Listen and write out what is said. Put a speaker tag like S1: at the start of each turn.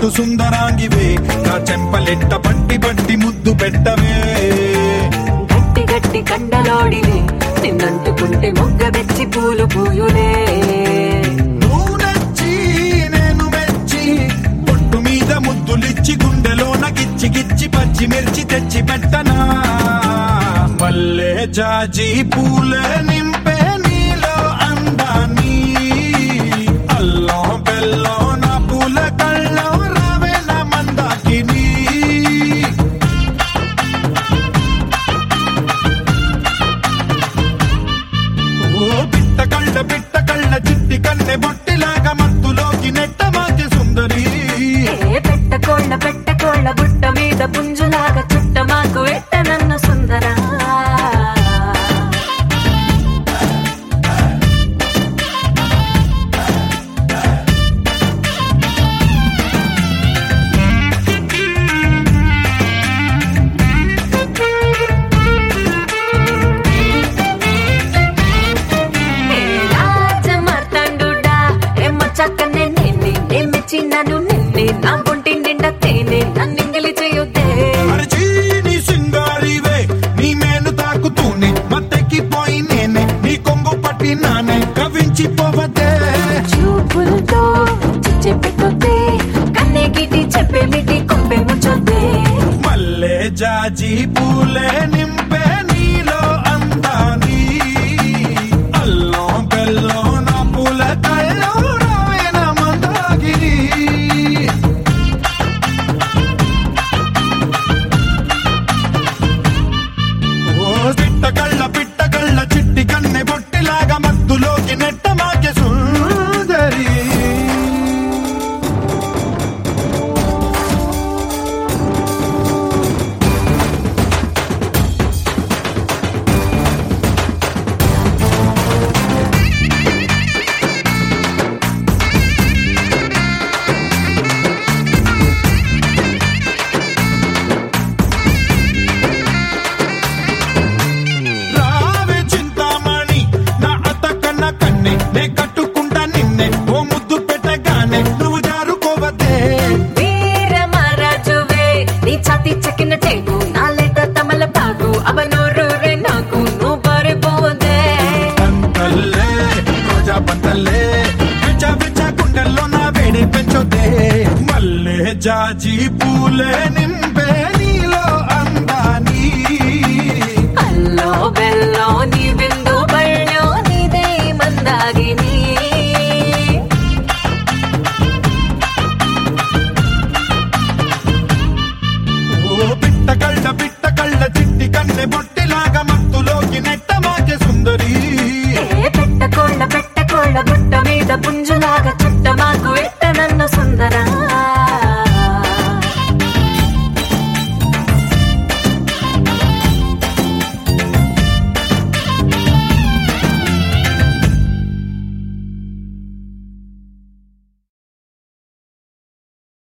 S1: పట్టు సుందరాంగివే నా చెంపలెట్ట పట్టి పట్టి ముద్దు పెట్టవే
S2: గట్టి గట్టి కండలోడిలే నిన్నంటుకుంటే మొగ్గ వెచ్చి పూలు పూయులే
S1: నువ్వు నచ్చి నేను మెచ్చి పొట్టు మీద ముద్దులిచ్చి గుండెలోన గిచ్చి గిచ్చి పచ్చి మిర్చి తెచ్చి పెట్టనా మల్లె జాజి పూలే నింపే నీలో అందాన్ని అల్లం బెల్లం నా పూల కళ్ళం రావే నా మందాకిని ఓ పిట్ట కళ్ళ పిట్ట కళ్ళ చిట్టి కన్నె బొట్టిలాగా మత్తులోకి నెట్ట మాకి సుందరి
S2: ఏ పెట్టకోళ్ళ పెట్టకోళ్ళ బుట్ట మీద పుంజులాగా చుట్ట మాకు ఎట్ట నన్ను సుందరా ఏ రాజమార్తాండుడా, ఏమ్మ చక్కనే నేనే, నే మెచ్చినాను నిన్నే, నా ఒంటి నిండా తేనె, నన్నింగిలి చేయొద్దే.
S1: అరచి నీ సింగారివే నీ మేను తాకుతూనే మత్తెక్కిపోయి నేనే నీ కొంగు పట్టి నానే కవించి పోవదే
S2: చూపులతో చిచ్చే పెట్టొద్దే, కన్నే గిటి చెప్పేమిటి కొంపే ముచ్చొద్దే.
S1: మల్లె జాజి పూలే నిమ్మ